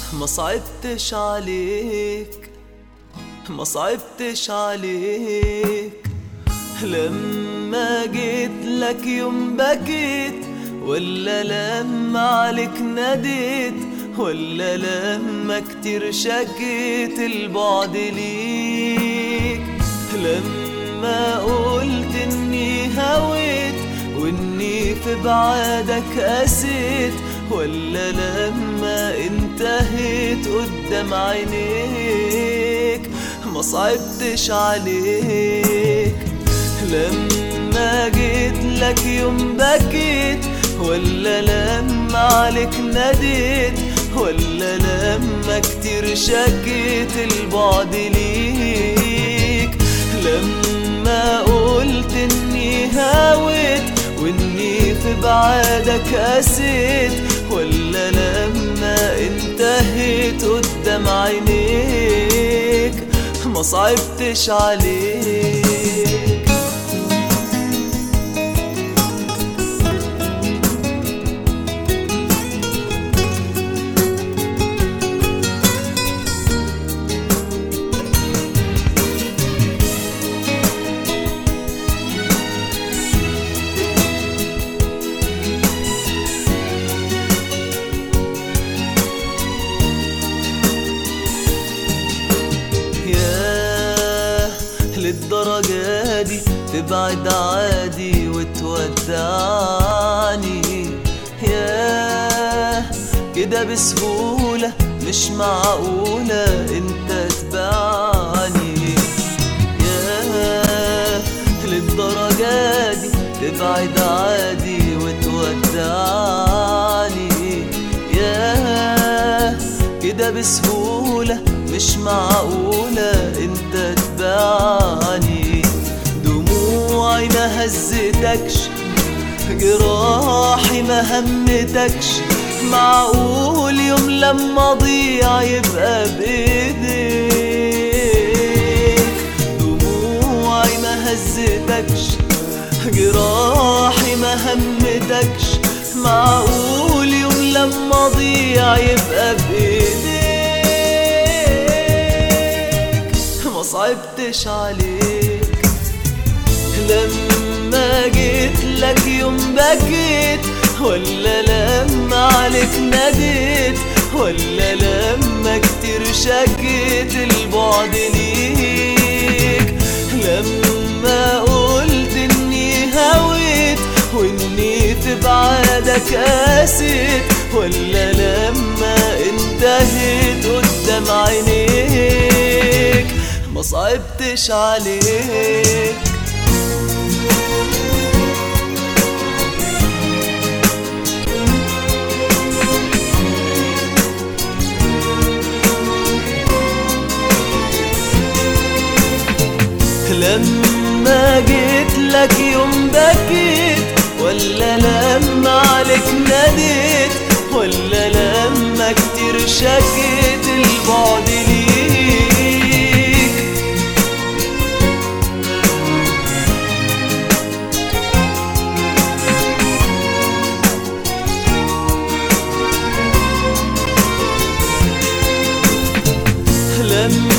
ما صعبتش عليك ما صعبتش عليك لما جيت لك يوم بكيت ولا لما عليك ناديت ولا لما كتير شكيت البعد ليك لما قلت اني هويت واني في بعادك قسيت ولا لما انتهيت قدام عينيك ما صعبتش عليك لما جيت لك يوم بكيت ولا لما عليك ناديت ولا لما كتير شكيت البعد ليك لما قلت اني هاويت واني في بعادك قسيت ولا لما انتهيت قدام عينيك ما صعبتش عليك ياه للدرجة دي تبعد عادي وتودعني ياه كده بسهولة مش معقولة انت تبعني ياه للدرجة دي تبعد عادي وتودعني ياه كده بسهولة مش معقولة انت تبعني دموعي ما هزتكش جراحي ما همتكش معقول يوم لما اضيع يبقى بايديك دموعي ما هزتكش جراحي ما همتكش معقول يوم لما اضيع يبقى بايديك ما صعبتش عليك لما جيت لك يوم بكيت ولا لما عليك ناديت ولا لما كتير شكيت البعد ليك لما قلت اني هويت واني في بعادك قاسيت ولا لما انتهيت قدام عينيك ما صعبتش عليك لما جيت لك يوم بكيت ولا لما عليك ناديت ولا لما كتير شكيت البعد ليك لما